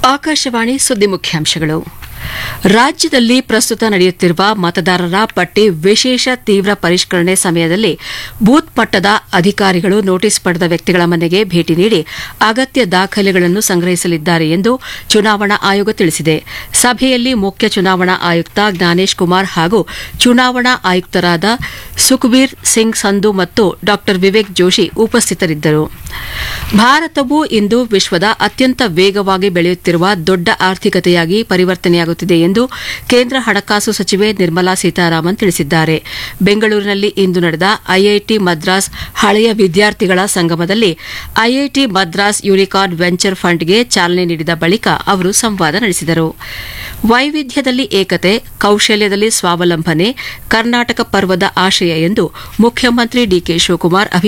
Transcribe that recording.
ಆಕಾಶವಾಣಿ ಸುದ್ದಿ ಮುಖ್ಯಾಂಶಗಳು ರಾಜ್ಯದಲ್ಲಿ ಪ್ರಸ್ತುತ ನಡೆಯುತ್ತಿರುವ ಮತದಾರರ ಪಟ್ಟಿ ವಿಶೇಷ ತೀವ್ರ ಪರಿಷ್ಕರಣೆ ಸಮಯದಲ್ಲಿ ಬೂತ್ ಮಟ್ಟದ ಅಧಿಕಾರಿಗಳು ನೋಟಿಸ್ ಪಡೆದ ವ್ಯಕ್ತಿಗಳ ಮನೆಗೆ ಭೇಟಿ ನೀಡಿ ಅಗತ್ಯ ದಾಖಲೆಗಳನ್ನು ಸಂಗ್ರಹಿಸಲಿದ್ದಾರೆ ಎಂದು ಚುನಾವಣಾ ಆಯೋಗ ತಿಳಿಸಿದೆ ಸಭೆಯಲ್ಲಿ ಮುಖ್ಯ ಚುನಾವಣಾ ಆಯುಕ್ತ ಜ್ಞಾನೇಶ್ ಕುಮಾರ್ ಹಾಗೂ ಚುನಾವಣಾ ಆಯುಕ್ತರಾದ ಸುಖ್ಬೀರ್ ಸಿಂಗ್ ಸಂಧು ಮತ್ತು ಡಾ ವಿವೇಕ್ ಜೋಶಿ ಉಪಸ್ಥಿತರಿದ್ದರು ಭಾರತವು ಇಂದು ವಿಶ್ವದ ಅತ್ಯಂತ ವೇಗವಾಗಿ ಬೆಳೆಯುತ್ತಿರುವ ದೊಡ್ಡ ಆರ್ಥಿಕತೆಯಾಗಿ ಪರಿವರ್ತನೆಯಾಗುತ್ತಿದೆ ಎಂದು ಕೇಂದ್ರ ಹಣಕಾಸು ಸಚಿವೆ ನಿರ್ಮಲಾ ಸೀತಾರಾಮನ್ ತಿಳಿಸಿದ್ದಾರೆ ಬೆಂಗಳೂರಿನಲ್ಲಿ ಇಂದು ನಡೆದ ಐಐಟಿ ಮದ್ರಾಸ್ ಹಳೆಯ ವಿದ್ಯಾರ್ಥಿಗಳ ಸಂಗಮದಲ್ಲಿ ಐಐಟಿ ಮದ್ರಾಸ್ ಯೂನಿಕಾರ್ನ್ ವೆಂಚರ್ ಫಂಡ್ಗೆ ಚಾಲನೆ ನೀಡಿದ ಬಳಿಕ ಅವರು ಸಂವಾದ ನಡೆಸಿದರು ವೈವಿಧ್ಯದಲ್ಲಿ ಏಕತೆ ಕೌಶಲ್ಯದಲ್ಲಿ ಸ್ವಾವಲಂಬನೆ ಕರ್ನಾಟಕ ಪರ್ವದ ಆಶಯ ಎಂದು ಮುಖ್ಯಮಂತ್ರಿ ಡಿಕೆ ಶಿವಕುಮಾರ್